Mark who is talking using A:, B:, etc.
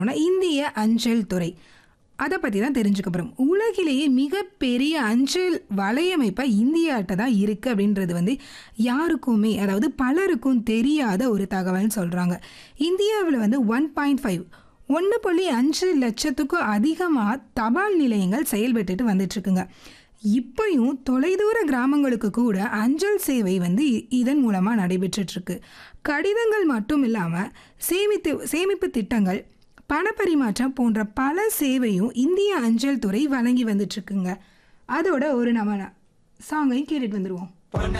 A: ஆனா, இந்திய அஞ்சல் துறை அதை பற்றி தான் தெரிஞ்சுக்க போகிறோம் உலகிலேயே மிகப்பெரிய அஞ்சல் வலையமைப்பா இந்தியாட்ட தான் இருக்குது அப்படின்றது வந்து யாருக்குமே அதாவது பலருக்கும் தெரியாத ஒரு தகவல்னு சொல்கிறாங்க இந்தியாவில் வந்து ஒன் பாயிண்ட் ஃபைவ் ஒன்று புள்ளி அஞ்சு லட்சத்துக்கும் அதிகமாக தபால் நிலையங்கள் செயல்பட்டுட்டு வந்துட்டுருக்குங்க இப்பயும் தொலைதூர கிராமங்களுக்கு கூட அஞ்சல் சேவை வந்து இ- இதன் மூலமாக நடைபெற்றுட்ருக்கு கடிதங்கள் மட்டும் இல்லாமல் சேமித்து சேமிப்பு திட்டங்கள் பணப்பரிமாற்றம் போன்ற பல சேவையும் இந்திய அஞ்சல் துறை வழங்கி வந்துட்டுருக்குங்க அதோட ஒரு நம்ம சாங்கையும் கேட்டுட்டு வந்துடுவோம்
B: பொன்ன